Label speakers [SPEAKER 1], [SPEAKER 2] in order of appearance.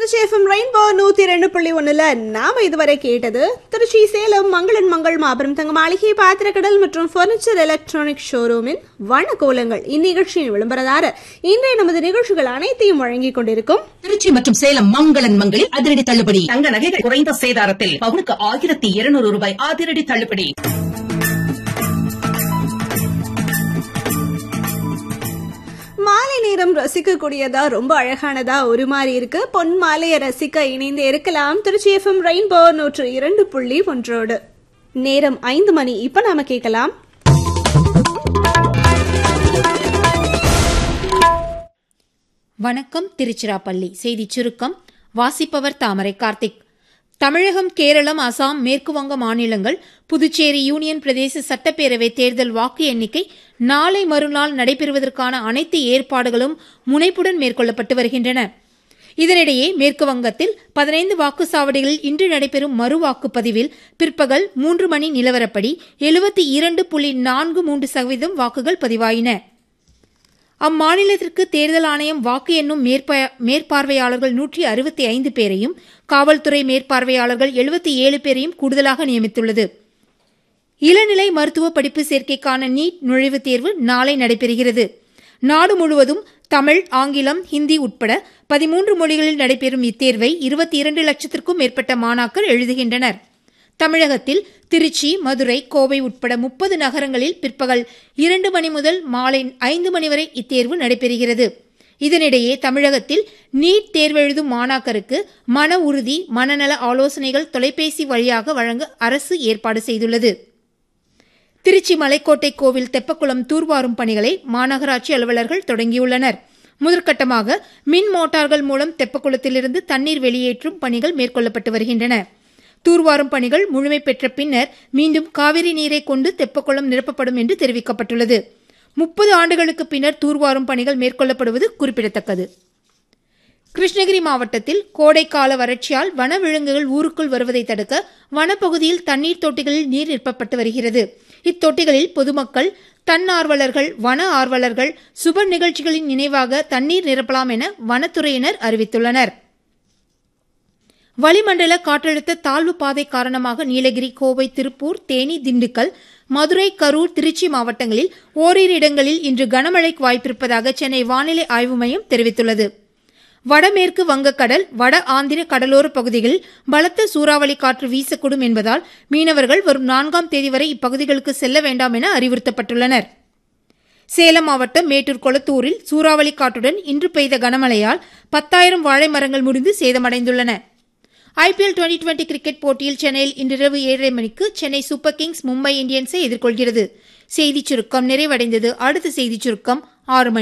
[SPEAKER 1] Trichy FM rainbow நூத்தி ரெண்டு புள்ளி ஒண்ணுல நாம இதுவரை கேட்டது திருச்சி சேலம் மங்களன் மங்கள் மாபெரும் தங்க மாளிகை பாத்திரக்கடல் மற்றும் பர்னிச்சர் எலக்ட்ரானிக் ஷோரூமின் வண்ணக்கோலங்கள் இந்நிகழ்ச்சியின் விளம்பரதாரர் இன்றைய நமது நிகழ்ச்சிகள் அனைத்தையும் வழங்கிக் கொண்டிருக்கும்
[SPEAKER 2] திருச்சி மற்றும் சேலம் மங்களன் மங்களில் அதிரடி தள்ளுபடி தங்க நகைகள் குறைந்த சேதாரத்தில் பவுனுக்கு ஆயிரத்தி இருநூறு ரூபாய் அதிரடி தள்ளுபடி
[SPEAKER 1] மாலை நேரம் ரசிக்கக்கூடியதா ரொம்ப அழகானதா ஒரு மாதிரி இருக்கு பொன் மாலையை ரசிக்க இணைந்து இருக்கலாம் திருச்சி எஃப்எம் ரெயின்போ நூற்று இரண்டு புள்ளி ஒன்றோடு நேரம் ஐந்து மணி இப்ப நாம கேட்கலாம்
[SPEAKER 3] வணக்கம் திருச்சிராப்பள்ளி செய்திச் சுருக்கம் வாசிப்பவர் தாமரை கார்த்திக் தமிழகம் கேரளம் அசாம் மேற்கு வங்க மாநிலங்கள் புதுச்சேரி யூனியன் பிரதேச சட்டப்பேரவை தேர்தல் வாக்கு எண்ணிக்கை நாளை மறுநாள் நடைபெறுவதற்கான அனைத்து ஏற்பாடுகளும் முனைப்புடன் மேற்கொள்ளப்பட்டு வருகின்றன இதனிடையே மேற்கு வங்கத்தில் பதினைந்து வாக்குச்சாவடிகளில் இன்று நடைபெறும் மறு வாக்குப்பதிவில் பிற்பகல் மூன்று மணி நிலவரப்படி எழுபத்தி இரண்டு புள்ளி நான்கு மூன்று சதவீதம் வாக்குகள் பதிவாயின அம்மாநிலத்திற்கு தேர்தல் ஆணையம் வாக்கு எண்ணும் மேற்ப- மேற்பார்வையாளர்கள் நூற்றி அறுபத்தி ஐந்து பேரையும் காவல்துறை மேற்பார்வையாளர்கள் எழுபத்தி ஏழு பேரையும் கூடுதலாக நியமித்துள்ளது இளநிலை மருத்துவ படிப்பு சேர்க்கைக்கான நீட் நுழைவுத் தேர்வு நாளை நடைபெறுகிறது நாடு முழுவதும் தமிழ் ஆங்கிலம் ஹிந்தி உட்பட பதிமூன்று மொழிகளில் நடைபெறும் இத்தேர்வை இருபத்தி இரண்டு லட்சத்திற்கும் மேற்பட்ட மாணாக்கர் எழுதுகின்றனர் தமிழகத்தில் திருச்சி மதுரை கோவை உட்பட முப்பது நகரங்களில் பிற்பகல் இரண்டு மணி முதல் மாலை ஐந்து மணி வரை இத்தேர்வு நடைபெறுகிறது இதனிடையே தமிழகத்தில் நீட் தேர்வெழுதும் மாணாக்கருக்கு மன உறுதி மனநல ஆலோசனைகள் தொலைபேசி வழியாக வழங்க அரசு ஏற்பாடு செய்துள்ளது திருச்சி மலைக்கோட்டை கோவில் தெப்பக்குளம் தூர்வாரும் பணிகளை மாநகராட்சி அலுவலர்கள் தொடங்கியுள்ளனர் முதற்கட்டமாக மின் மோட்டார்கள் மூலம் தெப்பக்குளத்திலிருந்து தண்ணீர் வெளியேற்றும் பணிகள் மேற்கொள்ளப்பட்டு வருகின்றன தூர்வாரும் பணிகள் முழுமை பெற்ற பின்னர் மீண்டும் காவிரி நீரை கொண்டு தெப்பக்குளம் நிரப்பப்படும் என்று தெரிவிக்கப்பட்டுள்ளது முப்பது ஆண்டுகளுக்கு பின்னர் தூர்வாரும் பணிகள் மேற்கொள்ளப்படுவது குறிப்பிடத்தக்கது கிருஷ்ணகிரி மாவட்டத்தில் கோடைக்கால வறட்சியால் வனவிலங்குகள் ஊருக்குள் வருவதை தடுக்க வனப்பகுதியில் தண்ணீர் தொட்டிகளில் நீர் நிரப்பப்பட்டு வருகிறது இத்தொட்டிகளில் பொதுமக்கள் தன்னார்வலர்கள் வன ஆர்வலர்கள் சுப நிகழ்ச்சிகளின் நினைவாக தண்ணீர் நிரப்பலாம் என வனத்துறையினர் அறிவித்துள்ளனர் வளிமண்டல காற்றழுத்த தாழ்வு பாதை காரணமாக நீலகிரி கோவை திருப்பூர் தேனி திண்டுக்கல் மதுரை கரூர் திருச்சி மாவட்டங்களில் ஓரிரு இடங்களில் இன்று கனமழைக்கு வாய்ப்பிருப்பதாக சென்னை வானிலை ஆய்வு மையம் தெரிவித்துள்ளது வடமேற்கு வங்கக்கடல் வட ஆந்திர கடலோர பகுதிகளில் பலத்த சூறாவளி காற்று வீசக்கூடும் என்பதால் மீனவர்கள் வரும் நான்காம் தேதி வரை இப்பகுதிகளுக்கு செல்ல வேண்டாம் என அறிவுறுத்தப்பட்டுள்ளனர் சேலம் மாவட்டம் மேட்டூர் கொளத்தூரில் சூறாவளி காற்றுடன் இன்று பெய்த கனமழையால் பத்தாயிரம் வாழை மரங்கள் முறிந்து சேதமடைந்துள்ளன ஐபிஎல் டுவெண்டி டுவெண்டி கிரிக்கெட் போட்டியில் சென்னையில் இன்றிரவு ஏழரை மணிக்கு சென்னை சூப்பர் கிங்ஸ் மும்பை இந்தியன்ஸை எதிர்கொள்கிறது செய்திச் சுருக்கம் நிறைவடைந்தது அடுத்த செய்திச் சுருக்கம் ஆறு மணி